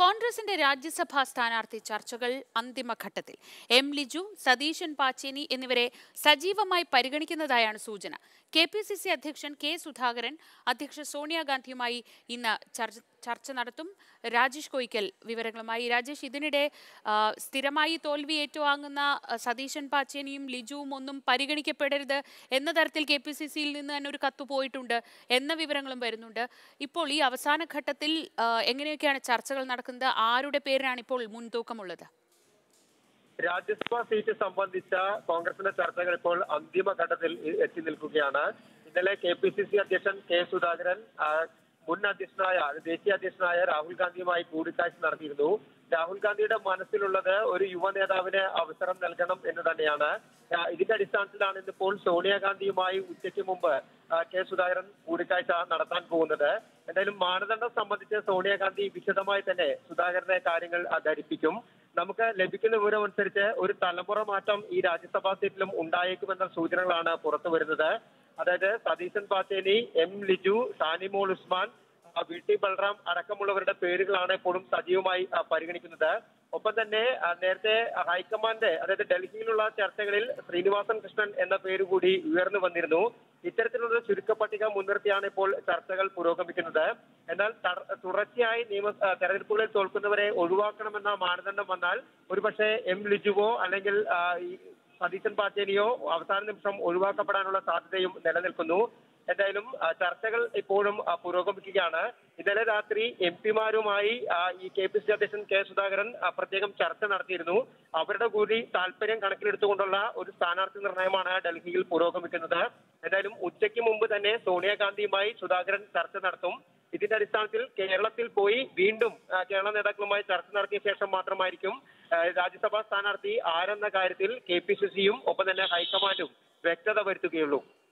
കോൺഗ്രസിന്റെ രാജ്യസഭാ സ്ഥാനാർത്ഥി ചർച്ചകൾ അന്തിമഘട്ടത്തിൽ എം ലിജു സതീശൻ പാച്ചേനി എന്നിവരെ സജീവമായി പരിഗണിക്കുന്നതായാണ് സൂചന കെ പി സി സി അധ്യക്ഷൻ കെ സുധാകരൻ അധ്യക്ഷ സോണിയാഗാന്ധിയുമായി ഇന്ന് ചർച്ച ചർച്ച നടത്തും രാജേഷ് കോയിക്കൽ വിവരങ്ങളുമായി രാജേഷ് ഇതിനിടെ ആ, സ്ഥിരമായി തോൽവി ഏറ്റുവാങ്ങുന്ന ആ, സതീശൻ പാച്ചേനിയും ലിജുവും ഒന്നും പരിഗണിക്കപ്പെടരുത് എന്ന തരത്തിൽ കെ പി സി സിയിൽ നിന്ന് തന്നെ ഒരു കത്ത് പോയിട്ടുണ്ട് എന്ന വിവരങ്ങളും വരുന്നുണ്ട് ഇപ്പോൾ ഈ അവസാന ഘട്ടത്തിൽ ആ, എങ്ങനെയൊക്കെയാണ് ചർച്ചകൾ നടക്കുന്നത് ആരുടെ പേരിനാണ് ഇപ്പോൾ മുൻതൂക്കമുള്ളത് രാജ്യസഭാ സീറ്റ് സംബന്ധിച്ച കോൺഗ്രസിന്റെ ചർച്ചകൾ ഇപ്പോൾ അന്തിമ ഘട്ടത്തിൽ എ- എത്തി നിൽക്കുകയാണ് ഇന്നലെ കെ പി സി സി അധ്യക്ഷൻ കെ സുധാകരൻ ആ, മുൻ അധ്യക്ഷനായ ദേശീയ അധ്യക്ഷനായ രാഹുൽ ഗാന്ധിയുമായി കൂടിക്കാഴ്ച നടത്തിയിരുന്നു രാഹുൽ ഗാന്ധിയുടെ മനസ്സിലുള്ളത് ഒരു യുവ നേതാവിന് അവസരം നൽകണം എന്ന് തന്നെയാണ് ആ, ഇതിന്റെ അടിസ്ഥാനത്തിലാണ് ഇന്നിപ്പോൾ സോണിയാഗാന്ധിയുമായി ഉച്ചയ്ക്ക് മുമ്പ് ആ, കെ സുധാകരൻ കൂടിക്കാഴ്ച നടത്താൻ പോകുന്നത് എന്തായാലും മാനദണ്ഡം സംബന്ധിച്ച് സോണിയാഗാന്ധി വിശദമായി തന്നെ സുധാകരനെ കാര്യങ്ങൾ ആ, ധരിപ്പിക്കും നമുക്ക് ലഭിക്കുന്ന വിവരം അനുസരിച്ച് ഒരു തലമുറ മാറ്റം ഈ രാജ്യസഭാ സീറ്റിലും ഉണ്ടായേക്കുമെന്ന സൂചനകളാണ് പുറത്തു വരുന്നത് അതായത് സതീശൻ പാച്ചേനി എം ലിജു ഷാനിമോൾ ഉസ്മാൻ ആ, വി ടി ബൽറാം അടക്കമുള്ളവരുടെ പേരുകളാണ് ഇപ്പോഴും സജീവമായി ആ, പരിഗണിക്കുന്നത് ഒപ്പം തന്നെ ആ, നേരത്തെ ഹൈക്കമാൻഡ് അതായത് ഡൽഹിയിലുള്ള ചർച്ചകളിൽ ശ്രീനിവാസൻ കൃഷ്ണൻ എന്ന പേര് കൂടി ഉയർന്നു വന്നിരുന്നു ഇത്തരത്തിലുള്ള ഒരു ചുരുക്കപ്പട്ടിക മുൻനിർത്തിയാണ് ഇപ്പോൾ ചർച്ചകൾ പുരോഗമിക്കുന്നത് എന്നാൽ തട- തുടർച്ചയായി നിയമ ആ, തെരഞ്ഞെടുപ്പുകളിൽ തോൽക്കുന്നവരെ ഒഴിവാക്കണമെന്ന മാനദണ്ഡം വന്നാൽ ഒരുപക്ഷെ എം ലിജുവോ അല്ലെങ്കിൽ ആ, ഈ സതീശൻ പാച്ചേനിയോ അവസാന നിമിഷം ഒഴിവാക്കപ്പെടാനുള്ള സാധ്യതയും നിലനിൽക്കുന്നു എന്തായാലും ആ, ചർച്ചകൾ ഇപ്പോഴും ആ, പുരോഗമിക്കുകയാണ് ഇന്നലെ രാത്രി എം പിമാരുമായി ഈ കെ പി സി അധ്യക്ഷൻ കെ സുധാകരൻ ആ, പ്രത്യേകം ചർച്ച നടത്തിയിരുന്നു അവരുടെ കൂടി താല്പര്യം കണക്കിലെടുത്തുകൊണ്ടുള്ള ഒരു സ്ഥാനാർത്ഥി നിർണയമാണ് ഡൽഹിയിൽ പുരോഗമിക്കുന്നത് എന്തായാലും ഉച്ചയ്ക്ക് മുമ്പ് തന്നെ സോണിയാഗാന്ധിയുമായി സുധാകരൻ ചർച്ച നടത്തും ഇതിന്റെ അടിസ്ഥാനത്തിൽ കേരളത്തിൽ പോയി വീണ്ടും ആ, കേരള നേതാക്കളുമായി ചർച്ച നടത്തിയ ശേഷം മാത്രമായിരിക്കും ആ, രാജ്യസഭാ സ്ഥാനാർത്ഥി ആരെന്ന കാര്യത്തിൽ കെ പി സി സിയും ഒപ്പം തന്നെ ഹൈക്കമാൻഡും വ്യക്തത വരുത്തുകയുള്ളൂ